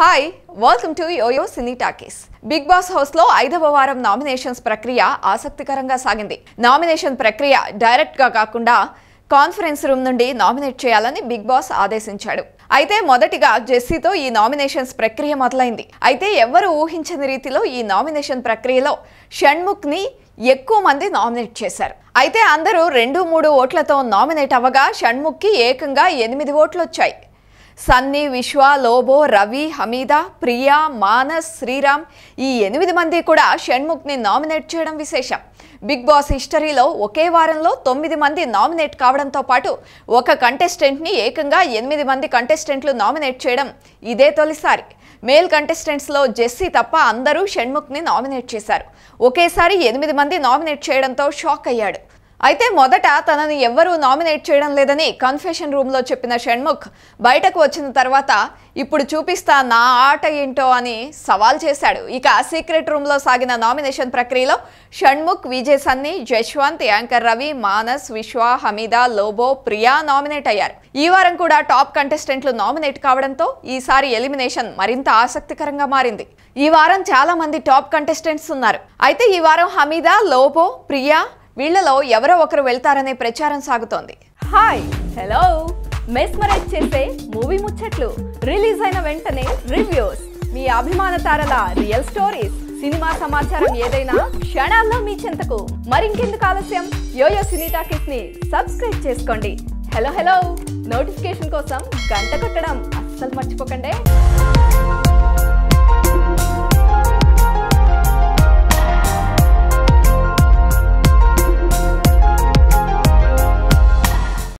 hi welcome to YoYo Cine Talkies Bigg Boss house లో ఐదవ వారం నామినేషన్స్ ప్రక్రియ ఆసక్తికరంగా సాగింది నామినేషన్ ప్రక్రియ డైరెక్ట్ గా కాకుండా కాన్ఫరెన్స్ రూమ్ నుండి నామినేట్ చేయాలని బిగ్ బాస్ ఆదేశించాడు అయితే మొదటిగా జెస్సీతో ఈ నామినేషన్స్ ప్రక్రియ మొదలైంది అయితే ఎవ్వరు ఊహించని రీతిలో ఈ నామినేషన్ ప్రక్రియలో షణ్ముఖ్ ని ఎక్కువ మంది నామినేట్ చేశారు అయితే అందరూ రెండు మూడు ఓట్లతో నామినేట్ అవ్వగా షణ్ముఖ్కి ఏకంగా ఎనిమిది ఓట్లు వచ్చాయి సన్నీ విశ్వ లోబో రవి హమీదా ప్రియా మానస్ శ్రీరామ్ ఈ ఎనిమిది మంది కూడా షణ్ముఖ్ని నామినేట్ చేయడం విశేషం బిగ్ బాస్ హిస్టరీలో ఒకే వారంలో తొమ్మిది మంది నామినేట్ కావడంతో పాటు ఒక కంటెస్టెంట్ని ఏకంగా ఎనిమిది మంది కంటెస్టెంట్లు నామినేట్ చేయడం ఇదే తొలిసారి మేల్ కంటెస్టెంట్స్లో జెస్సీ తప్ప అందరూ షణ్ముఖ్ని నామినేట్ చేశారు ఒకేసారి ఎనిమిది మంది నామినేట్ చేయడంతో షాక్ అయ్యాడు అయితే మొదట తనని ఎవ్వరూ నామినేట్ చేయడం లేదని కన్ఫెషన్ రూమ్లో చెప్పిన షణ్ముఖ్ బయటకు వచ్చిన తర్వాత ఇప్పుడు చూపిస్తా నా ఆట ఏంటో అని సవాల్ చేశాడు ఇక సీక్రెట్ రూమ్లో సాగిన నామినేషన్ ప్రక్రియలో షణ్ముఖ్ విజయ్ సన్ని జశ్వంత్ యాంకర్ రవి మానస్ విశ్వ హమీదా లోబో ప్రియా నామినేట్ అయ్యారు ఈ వారం కూడా టాప్ కంటెస్టెంట్లు నామినేట్ కావడంతో ఈసారి ఎలిమినేషన్ మరింత ఆసక్తికరంగా మారింది ఈ వారం చాలా మంది టాప్ కంటెస్టెంట్స్ ఉన్నారు అయితే ఈ వారం హమీదా లోబో ప్రియా వీళ్ళలో ఎవరో ఒకరు వెళ్తారనే ప్రచారం సాగుతోంది హాయ్ హలో మెస్మరైజ్ చేసే మూవీ ముచ్చట్లు రిలీజ్ అయిన వెంటనే రివ్యూస్ మీ అభిమాన తారల రియల్ స్టోరీస్ సినిమా సమాచారం ఏదైనా క్షణాల్లో మీ చెంతకు మరింకెందుకు ఆలస్యం యోయో సినీ టాకీస్ ని సబ్స్క్రైబ్ చేసుకోండి హలో హలో నోటిఫికేషన్ కోసం గంట కొట్టడం అస్సలు మర్చిపోకండి